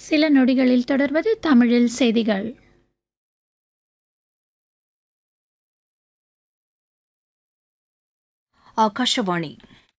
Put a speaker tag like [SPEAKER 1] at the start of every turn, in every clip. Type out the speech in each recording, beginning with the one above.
[SPEAKER 1] சில நொடிகளில் தொடர்வது தமிழில் செய்திகள்
[SPEAKER 2] ಆಕಾಶವಾಣಿ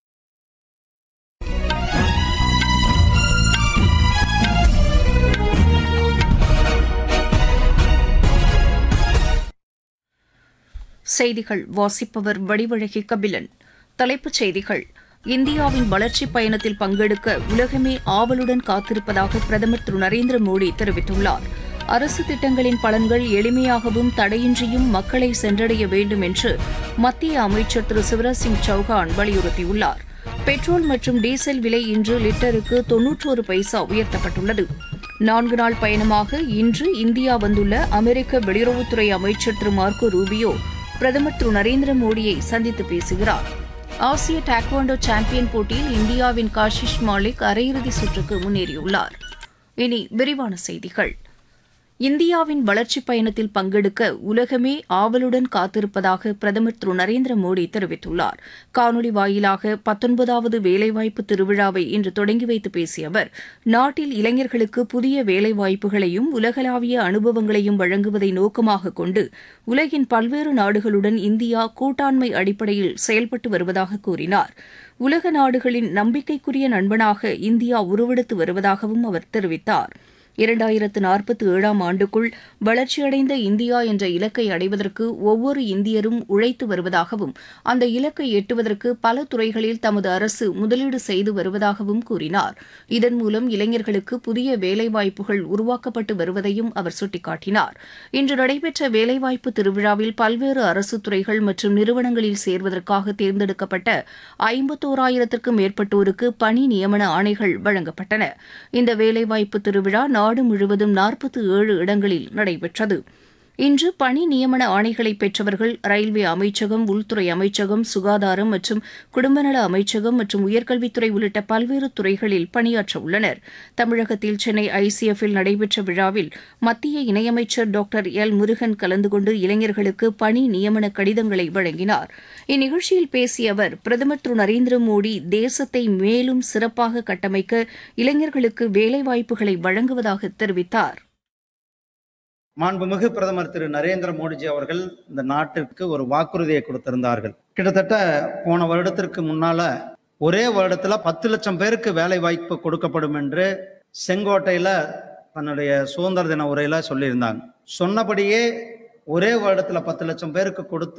[SPEAKER 2] செய்திகள் வாசிப்பவர் வடிவழகி கபிலன் தலைப்புச் செய்திகள் இந்தியாவின் வளர்ச்சிப் பயணத்தில் பங்கெடுக்க உலகமே ஆவலுடன் காத்திருப்பதாக பிரதமர் திரு நரேந்திர மோடி தெரிவித்துள்ளார் அரசு திட்டங்களின் பலன்கள் எளிமையாகவும் தடையின்றியும் மக்களை சென்றடைய வேண்டும் என்று மத்திய அமைச்சர் திரு சிவராஜ் சிங் சௌஹான் வலியுறுத்தியுள்ளார் பெட்ரோல் மற்றும் டீசல் விலை இன்று லிட்டருக்கு தொன்னூற்றோரு பைசா உயர்த்தப்பட்டுள்ளது நான்கு நாள் பயணமாக இன்று இந்தியா வந்துள்ள அமெரிக்க வெளியுறவுத்துறை அமைச்சர் திரு மார்க்கோ ரூபியோ பிரதமர் திரு நரேந்திர மோடியை சந்தித்து பேசுகிறார் ஆசிய டாக்வாண்டோ சாம்பியன் போட்டியில் இந்தியாவின் காஷிஷ் மாலிக் அரையிறுதி சுற்றுக்கு முன்னேறியுள்ளார் இனி விரிவான செய்திகள் இந்தியாவின் வளர்ச்சிப் பயணத்தில் பங்கெடுக்க உலகமே ஆவலுடன் காத்திருப்பதாக பிரதமர் திரு நரேந்திர மோடி தெரிவித்துள்ளார் காணொலி வாயிலாக பத்தொன்பதாவது வேலைவாய்ப்பு திருவிழாவை இன்று தொடங்கி வைத்து பேசிய அவர் நாட்டில் இளைஞர்களுக்கு புதிய வேலைவாய்ப்புகளையும் உலகளாவிய அனுபவங்களையும் வழங்குவதை நோக்கமாக கொண்டு உலகின் பல்வேறு நாடுகளுடன் இந்தியா கூட்டாண்மை அடிப்படையில் செயல்பட்டு வருவதாக கூறினார் உலக நாடுகளின் நம்பிக்கைக்குரிய நண்பனாக இந்தியா உருவெடுத்து வருவதாகவும் அவர் தெரிவித்தார் இரண்டாயிரத்து நாற்பத்தி ஏழாம் ஆண்டுக்குள் வளர்ச்சியடைந்த இந்தியா என்ற இலக்கை அடைவதற்கு ஒவ்வொரு இந்தியரும் உழைத்து வருவதாகவும் அந்த இலக்கை எட்டுவதற்கு பல துறைகளில் தமது அரசு முதலீடு செய்து வருவதாகவும் கூறினார் இதன் மூலம் இளைஞர்களுக்கு புதிய வேலைவாய்ப்புகள் உருவாக்கப்பட்டு வருவதையும் அவர் சுட்டிக்காட்டினார் இன்று நடைபெற்ற வேலைவாய்ப்பு திருவிழாவில் பல்வேறு அரசு துறைகள் மற்றும் நிறுவனங்களில் சேர்வதற்காக தேர்ந்தெடுக்கப்பட்ட ஐம்பத்தோராயிரத்திற்கும் மேற்பட்டோருக்கு பணி நியமன ஆணைகள் வழங்கப்பட்டன இந்த வேலைவாய்ப்பு திருவிழா நாடு முழுவதும் நாற்பத்தி ஏழு இடங்களில் நடைபெற்றது இன்று பணி நியமன ஆணைகளை பெற்றவர்கள் ரயில்வே அமைச்சகம் உள்துறை அமைச்சகம் சுகாதாரம் மற்றும் குடும்பநல அமைச்சகம் மற்றும் உயர்கல்வித்துறை உள்ளிட்ட பல்வேறு துறைகளில் பணியாற்ற உள்ளனர் தமிழகத்தில் சென்னை ஐசிஎஃப்பில் நடைபெற்ற விழாவில் மத்திய இணையமைச்சர் டாக்டர் எல் முருகன் கலந்து கொண்டு இளைஞர்களுக்கு பணி நியமன கடிதங்களை வழங்கினார் இந்நிகழ்ச்சியில் பேசிய அவர் பிரதமர் திரு நரேந்திர மோடி தேசத்தை மேலும் சிறப்பாக கட்டமைக்க இளைஞர்களுக்கு வேலைவாய்ப்புகளை வழங்குவதாக தெரிவித்தார்
[SPEAKER 3] மாண்புமிகு பிரதமர் திரு நரேந்திர மோடிஜி அவர்கள் இந்த நாட்டிற்கு ஒரு வாக்குறுதியை கொடுத்திருந்தார்கள் கிட்டத்தட்ட போன வருடத்திற்கு முன்னால ஒரே வருடத்துல பத்து லட்சம் பேருக்கு வேலை வாய்ப்பு கொடுக்கப்படும் என்று செங்கோட்டையில தன்னுடைய சுதந்திர தின உரையில சொல்லியிருந்தாங்க சொன்னபடியே ஒரே வருடத்துல பத்து லட்சம் பேருக்கு கொடுத்து